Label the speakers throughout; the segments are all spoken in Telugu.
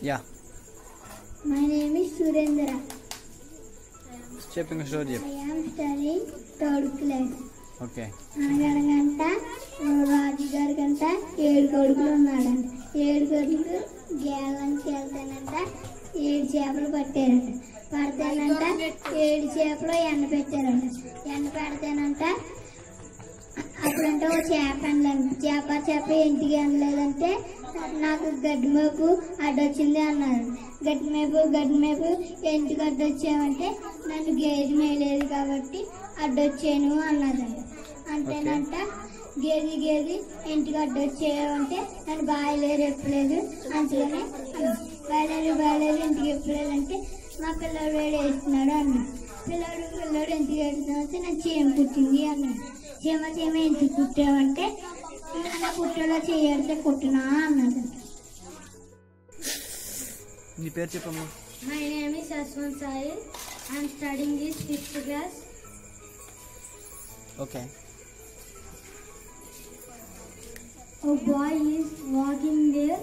Speaker 1: Yeah
Speaker 2: My name is Surendra.
Speaker 1: చెప్పు ఇంకా స్టోరీ చెప్పు
Speaker 2: I am studying third class.
Speaker 1: Okay
Speaker 2: అనగనగంట రాజుగారి కంట ఏడు కొడుకులు ఉన్నాడంట ఏడు కొడుకులు గేలానికి వెళ్తానంట ఏడు చేపలు పట్టారంట పడతానంట ఏడు చేపలు ఎండ పెట్టారంట ఎండ పెడతానంట అప్పుడంటే ఒక చేప అండి చేప చేప ఇంటికి అనలేదంటే నాకు గడ్డి మేపు అడ్డొచ్చింది అన్నారు గడ్డి మేపు గడ్డి మేపు ఎందుకు అడ్డొచ్చామంటే నన్ను గేదె మేయలేదు కాబట్టి అడ్డొచ్చాను అన్నదంట అంతేనంట గేది గేది ఇంటికి అడ్డొచ్చావంటే నన్ను బాయలేరు ఎప్పలేదు అంతలోనే బాయలేరు బాయలేరు ఇంటికి ఎప్పలేదంటే మా పిల్లడు వేడి వేస్తున్నాడు అన్నాడు పిల్లడు పిల్లడు ఇంటికి వేడుతున్నాడు నాకు చీమ పుట్టింది అన్నాడు చీమ చీమ ఎందుకు కుట్టావంటే నా పుట్టలో చేయడితే కుట్టినా అన్నది
Speaker 1: నీ పేరు చెప్పమ్మా
Speaker 2: My name is Aswan Sai. I am studying this fifth class.
Speaker 1: Okay
Speaker 2: A boy is walking there.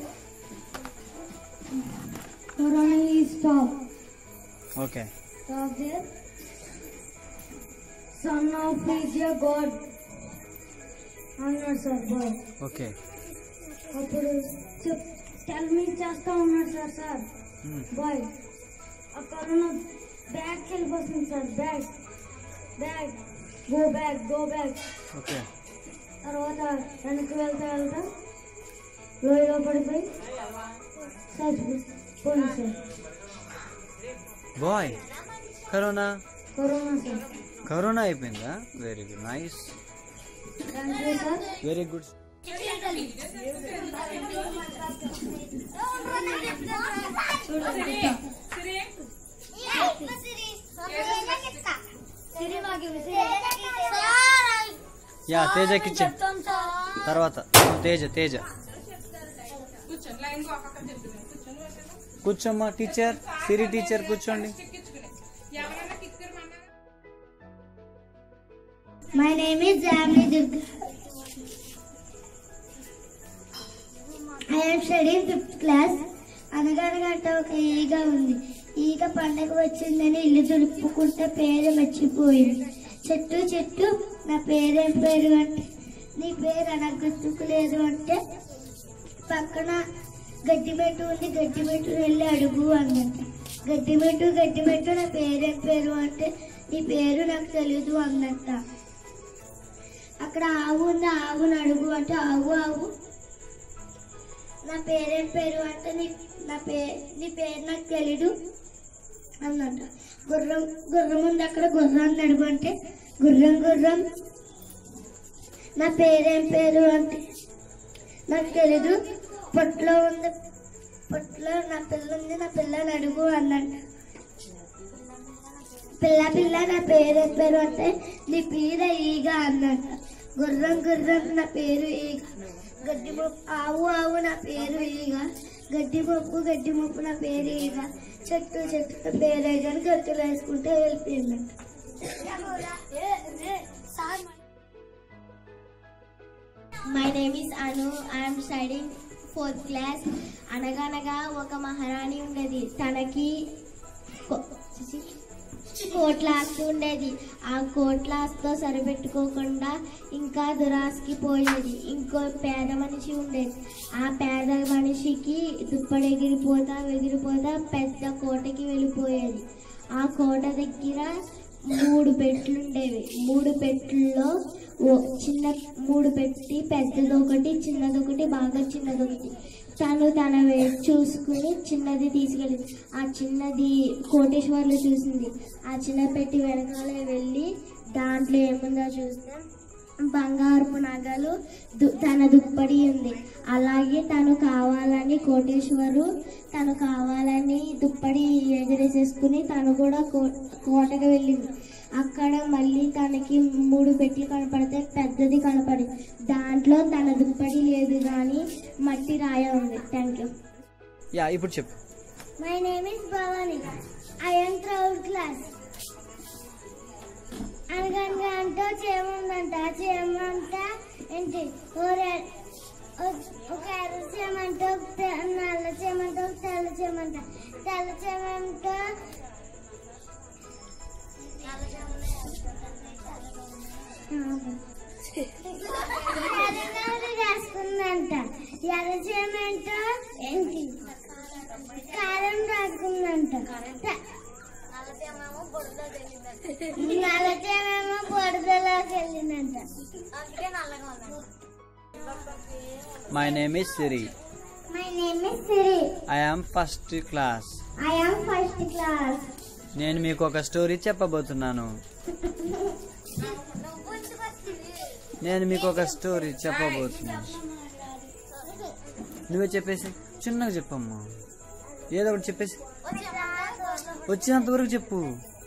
Speaker 2: Corona is stop.
Speaker 1: Okay
Speaker 2: Stop there. Son of is a god. అన్నాడు సార్ బాయ్
Speaker 1: ఓకే
Speaker 2: అప్పుడు చెప్ టెల్ మీ చేస్తా ఉన్నాడు సార్ సార్ బాయ్ అక్కడ ఉన్న బ్యాగ్ వెళ్ళిపోతుంది sir bag bag go bag go bag
Speaker 1: okay
Speaker 2: తర్వాత వెనక్కి వెళ్తా వెళ్తా లోయలో పడిపోయి చచ్చిపోయింది sir
Speaker 1: boy corona
Speaker 2: corona sir
Speaker 1: corona అయిపోయిందా very good nice
Speaker 2: thank you sir
Speaker 1: very good yeah తేజకి ఇచ్చే తర్వాత తేజ తేజ కూర్చోమ్మా టీచర్ సిరి టీచర్ కూర్చోండి
Speaker 2: my name is Jamni Durga I am studying fifth class అనగనగంట ఒక ఈగ ఉంది ఈగ పండగ వచ్చిందని ఇల్లు దులుపుకుంటే పేరు మర్చిపోయింది చెట్టు చెట్టు నా పేరేం పేరు అంటే నీ పేరు అనకు గుర్తుకు లేదు అంటే పక్కన గడ్డిమెట్టు ఉంది గడ్డిమెట్టు వెళ్ళి అడుగు అన్నట్ట గడ్డిమెట్టు గడ్డిమెట్టు నా పేరేం పేరు అంటే నీ పేరు నాకు తెలియదు అన్నట్ట అక్కడ ఆవు ఉంది ఆవుని అడుగు అంటే ఆవు ఆవు నా పేరేం పేరు అంటే నీ నా పే నీ పేరు నాకు తెలీదు అన్నట్ట గుర్రం గుర్రం ఉంది అక్కడ గుర్రాన్ని అడుగు అంటే గుర్రం గుర్రం నా పేరేం పేరు అంటే నాకు తెలీదు పొట్లో ఉంది పొట్లో నా పిల్ల ఉంది నా పిల్లని అడుగు అన్నట్టు పిల్ల పిల్ల నా పేరు ఏం పేరు అంటే నీ పేరు ఈగ అన్నట్ట గుర్రం గుర్రం నా పేరు ఈగ గడ్డి మొప్పు ఆవు ఆవు నా పేరు ఈగ గడ్డి మొప్పు గడ్డి మొప్పు నా పేరు ఈగ చెట్టు చెట్టు నా పేరు ఈగ అని గట్టులు వేసుకుంటే వెళ్ళిపోయిందంట
Speaker 3: my name is Anu I am studying fourth class అనగనగా ఒక మహారాణి ఉండేది తనకి కో- చిచి, కోట్లాస్తి ఉండేది ఆ కోట్లాస్తో సరిపెట్టుకోకుండా ఇంకా దురాస్కి పోయేది ఇంకో పేద మనిషి ఉండేది ఆ పేద మనిషికి దుప్పటి ఎగిరిపోతా ఎగిరిపోతా పెద్ద కోటకి వెళ్ళిపోయేది ఆ కోట దగ్గర మూడు పెట్లు ఉండేవి మూడు పెట్లలో ఓ చిన్న మూడు పెట్టి పెద్దదొకటి చిన్నదొకటి బాగా చిన్నదొకటి తను తన వే- చూసుకుని చిన్నది తీసుకెళ్ళింది ఆ చిన్నది కోటేశ్వర్లు చూసింది ఆ చిన్న పెట్టి వెనకాలే వెళ్ళి దాంట్లో ఏముందో చూస్తే బంగారపు నగలు దు- తన దుప్పటి ఉంది అలాగే తను కావాలని కోటేశ్వరు తను కావాలని దుప్పటి ఎగరేసేసుకుని తను కూడా కో కోటకు వెళ్ళింది అక్కడ మళ్ళీ తనకి మూడు పెట్లు కనపడితే పెద్దది కనపడింది దాంట్లో తన దుప్పటి లేదు కానీ మట్టి రాయ ఉంది థ్యాంక్ యూ
Speaker 1: యా ఇప్పుడు చెప్పు
Speaker 2: my name is Bhavani I am third class అనగనగా అంటే చేమ ఉందంట ఆ చేమ అంట ఏంటి ఓ రె- ఒక ఎర్ర చేమంట ఒక తె- నల్ల చేమంట ఒక తెల్ల చేమంట తెల్ల చేమంట ఎర్రనవ్వులు రాసుకుందంట ఎర్ర చేమంట ఏంటి కారం రాసుకుందంట తె- నల్ల చేమేమో బురదలోకి వెళ్ళిందంట
Speaker 1: my name is Siri
Speaker 2: my name is Siri
Speaker 1: I am first class
Speaker 2: I am first class
Speaker 1: నేను మీకు ఒక స్టోరీ చెప్పబోతున్నాను నేను మీకు ఒక స్టోరీ చెప్పబోతున్నాను నువ్వే చెప్పేసి చిన్నగా చెప్పమ్మా ఏదో ఒకటి చెప్పేసి వచ్చినంత వరకు చెప్పు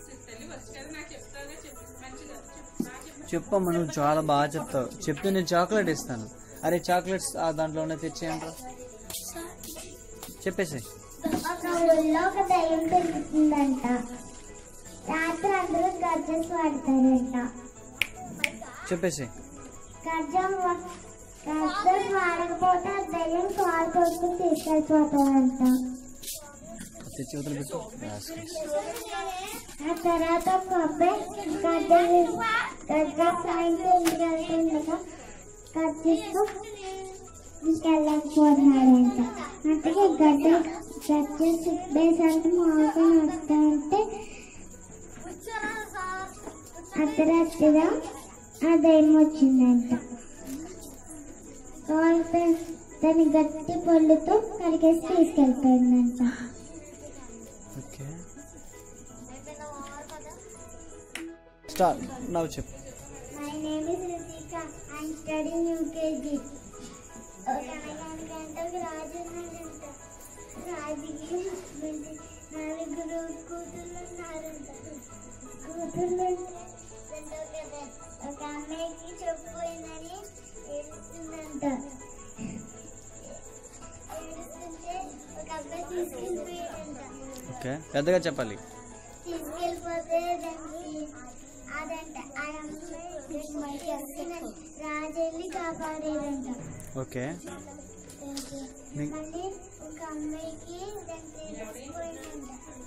Speaker 1: చెప్పమ్మా నువ్వు చాలా బాగా చెప్తావు చెప్తే నేను చాక్లెట్ ఇస్తాను అరే చాక్లెట్స్ ఆ దాంట్లో ఉన్న తెచ్చేయండి చెప్పేసి
Speaker 2: ఒక ఊళ్ళో ఒక దయ్యం పెరుగుతుందంట రాత్రి అందరూ గర్జస్ వాడతారంట
Speaker 1: చెప్పేసి
Speaker 2: గర్జం వా- గర్జం వాడకపోతే ఆ దయ్యం కాలు కొట్టుకుని తీసుకెళ్ళిపోతారంట
Speaker 1: తెచ్చి వదిలి పెట్టు Rascals.
Speaker 2: ఆ తర్వాత ఒక అబ్బాయి గడ్డ గడ్డ సాయంత్రం ఇంటికి వెళ్తుండగా గర్జిస్తూ తీసుకెళ్ళకపోతున్నాడంట అందుకే గడ్డ గడ్డ సిబ్బేసరికి మామూలుగా వస్తా ఉంటే అర్ధరాత్రిగా ఆ దయ్యం వచ్చిందంట కావాలంటే దాని గట్టి పళ్ళుతో కడిగేసి తీసుకెళ్ళిపోయిందంట
Speaker 1: ఓకే స్టార్ట్ నవ్వు చెప్పు
Speaker 2: My name is Ritika. I'm studying UKG. ఒక అనగానకంటే ఒక రాజు ఉన్నాడంట రాజుకి మంచి నలుగురు కూతుర్లు ఉన్నారంట కూతుర్లు ఒక అమ్మాయికి చెప్పిపోయిందని ఏడుస్తుందంట ఏడుస్తుంటే ఒక అబ్బాయి తీసుకెళ్ళిపోయాడంట
Speaker 1: ఓకే పెద్దగా చెప్పాలి
Speaker 2: తీసుకెళ్ళిపోతే దానికి అదంట ఆ అమ్మాయి రాజు వెళ్ళి కాపాడేదంట
Speaker 1: ఓకే మీ-
Speaker 2: మళ్ళీ ఒక అమ్మాయికి దానికి తెలిసిపోయిందంట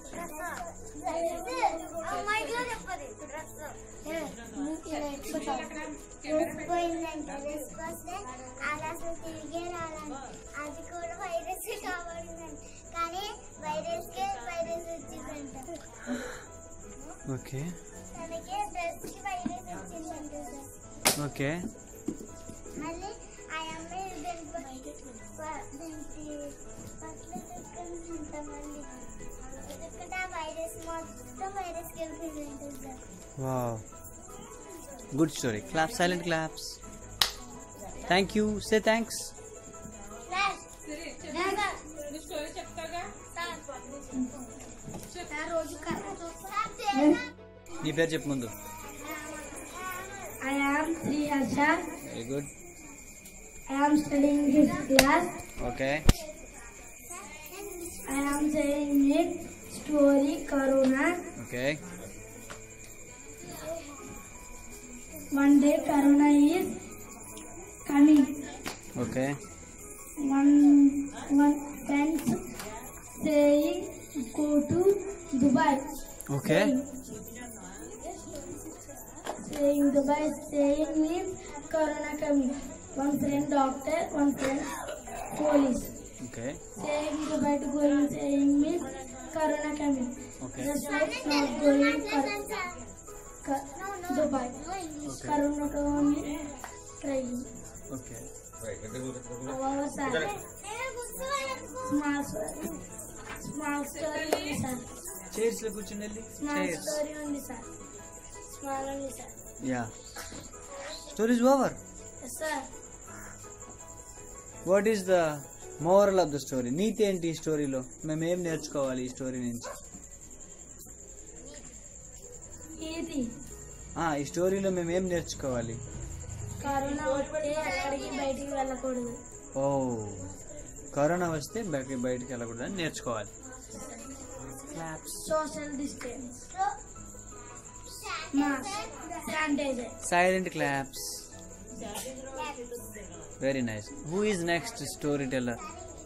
Speaker 2: తెలిసిపోయిందంట తెలిసిపోతే అలా అసలు తిరిగే రాలంట అది కూడా వైరస్ కాపాడిందంట కానీ వైరస్కే వైరస్ వచ్చిందంట
Speaker 1: ఓకే
Speaker 2: తనకి డ్రెస్కి వైరస్ వచ్చిందంట సార్
Speaker 1: ఓకే
Speaker 2: మళ్ళీ ఆ అమ్మాయి దాని ప- ప- దానికి పట్ల తుక్కుందంట మళ్ళీ తుక్కుంటే ఆ వైరస్ మొత్తం వైరస్కి వెళ్ళిపోయింది ఉంటుంది sir
Speaker 1: wow good story clap silent claps thank you say thanks నీ పేరు చెప్పు ముందు
Speaker 2: I am Sri Harsha.
Speaker 1: Very good
Speaker 2: I am studying this class.
Speaker 1: Okay
Speaker 2: I am saying it story Corona.
Speaker 1: Okay
Speaker 2: One day Corona is coming.
Speaker 1: Okay
Speaker 2: One one friends saying go to Dubai.
Speaker 1: Okay
Speaker 2: Saying Dubai saying means Corona coming. One friend doctor, one friend police.
Speaker 1: Okay
Speaker 2: Saying Dubai to going saying means Corona coming.
Speaker 1: Okay
Speaker 2: That's why it's not going for Ka- Dubai.
Speaker 1: Okay
Speaker 2: Corona coming trying.
Speaker 1: Okay
Speaker 2: Our sir. Small story. Small story ఉంది సార్
Speaker 1: చైర్స్ లో కూర్చుని వెళ్ళి
Speaker 2: స్మాల్
Speaker 1: చైర్స్
Speaker 2: స్టోరీ ఉంది సార్ స్మాల్ ఉంది sir
Speaker 1: yeah stories over
Speaker 2: yes sir
Speaker 1: what is the moral of the story నీతి ఏంటి ఈ స్టోరీలో మేము ఏం నేర్చుకోవాలి ఈ స్టోరీ నుంచి
Speaker 2: ఇది
Speaker 1: ఆ, ఈ స్టోరీలో మేము ఏం నేర్చుకోవాలి
Speaker 2: కరోనా వస్తే ఎక్కడికి బయటికి వెళ్ళకూడదు
Speaker 1: ఓ కరోనా వస్తే బయటికి బయటికి వెళ్ళకూడదని నేర్చుకోవాలి
Speaker 2: social distance mask sanitiser
Speaker 1: silent claps very nice who is next story teller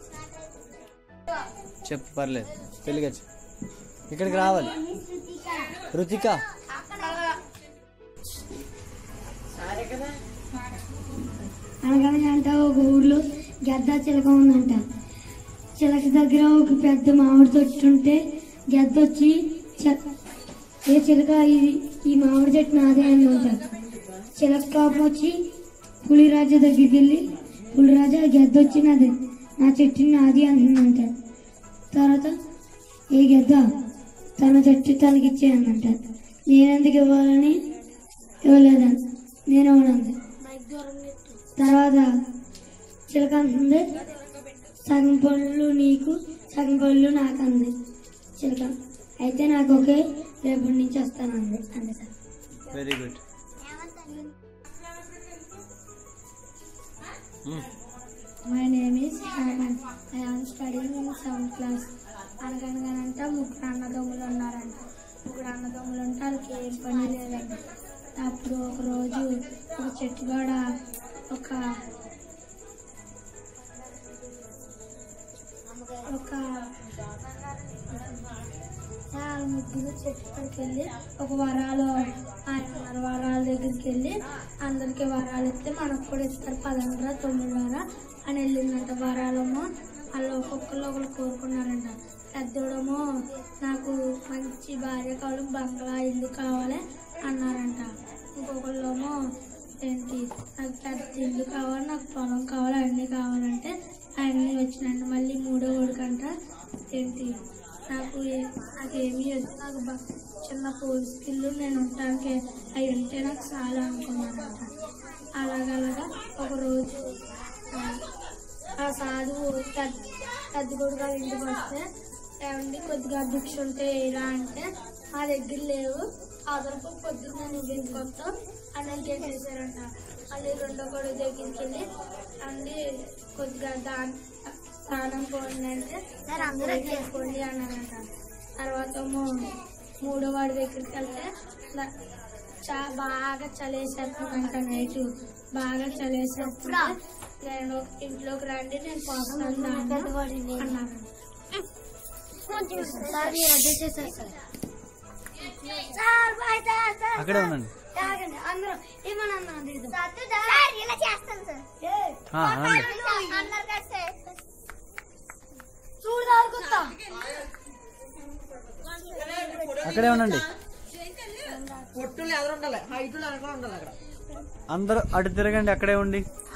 Speaker 1: చెప్పు పర్లేదు తెలుగు చెప్పు ఇక్కడికి రావాలి రుతిక
Speaker 2: అనగనగా అంట ఒక ఊర్లో గద్ద చిలక ఉందంట చిలక దగ్గర ఒక పెద్ద మామిడి చెట్టు ఉంటే గద్ద వచ్చి "చ- ఏ చిలక ఇది ఈ మామిడి చెట్టు నాదే అని అంటారు చిలక కోపం వచ్చి పులిరాజు దగ్గరికి వెళ్ళి పులిరాజు గద్ద వచ్చి నాది నా చెట్టు నాది అంటుందంట తర్వాత ఏ గద్ద తన చెట్టు తనకిచ్చేయనంట నేనెందుకు ఇవ్వాలని ఇవ్వలేదని నేను ఇవ్వనంది తర్వాత చిలక అంటుంది సగం పళ్ళు నీకు సగం పళ్ళు నాకు అంది చిలక అయితే నాకు ఒకే రేపటి నుంచి వస్తాను అంది అంది sir
Speaker 1: very good
Speaker 2: my name is Hemanth I am studying in seventh class అనగనగానంట ముగ్గురు అన్నదమ్ములు ఉన్నారంట ముగ్గురు అన్నదమ్ములు ఉంటే వాళ్ళకి ఏం పని లేదంట అప్పుడు ఒక రోజు ఒక చెట్టు కాడ ఒక ఒక వాళ్ళ ముగ్గురు చెట్టు కాడికి వెళ్ళి ఒక వరాలు ఐదున్నర వరాల దగ్గరికి వెళ్ళి అందరికి వరాలు ఇస్తే మనకు కూడా ఇస్తారు పదహారు తొమ్మిదిన్నర అని వెళ్ళిందంట వరాలేమో వాళ్ళు ఒక్కొక్కరు ఒకరు కోరుకున్నారంట పెద్దోడేమో నాకు మంచి భార్య కావాలి బంగ్లా ఇల్లు కావాలి అన్నారంట ఇంకొకళ్ళేమో ఏంటి నాకు పెద్ద ఇల్లు కావాలి నాకు పొలం కావాలి అన్నీ కావాలంటే అన్నీ వచ్చినాయంట మళ్ళీ మూడో కొడుకంట ఏంటి నాకు ఏ- నాకేమీ వద్దు నాకు బ- చిన్న ఫోన్ స్కిల్ నేను ఉండటానికి అవి ఉంటే నాకు చాలా అనుకున్నానంట అలాగలాగా ఒక రోజు ఆ, ఆ సాధువు పెద్ద పెద్ద కొడుకు వాళ్ళ ఇంటికి వస్తే ఏమండి కొద్దిగా భిక్ష ఉంటే ఇలా అంటే మా దగ్గర లేవు అదనపు పొద్దున్న నువ్వు ఇంటికి వస్తావు అని చేసేసారంట మళ్ళీ రెండో కొడుకు దగ్గరికి వెళ్ళి అండి కొద్దిగా దాని స్నానం పోండి అంటే అందరూ చేసుకోండి అన్నారంట తర్వాత మూ- మూడో వాడి దగ్గరికి వెళ్తే ల- చా బాగా చలేసేస్తుందంట నైట్ బాగా చలేసేస్తుంది నేను ఇంట్లోకి రండి నేను పోస్తాను దాన్ని అన్నారంట
Speaker 1: అక్కడే ఉండండి
Speaker 2: అందరూ ఏమన్నా
Speaker 3: ఇలా చేస్తాను సార్
Speaker 1: ఆ, రండి.
Speaker 3: అన్నారు కదా సార్
Speaker 2: చూడు తాగుతా
Speaker 1: అక్కడే ఉండండి
Speaker 4: పొట్టులు ఎదురు ఉండాలి హైట్లు వెనక ఉండాలి అక్కడ
Speaker 1: అందరూ అటు తిరగండి అక్కడే ఉండి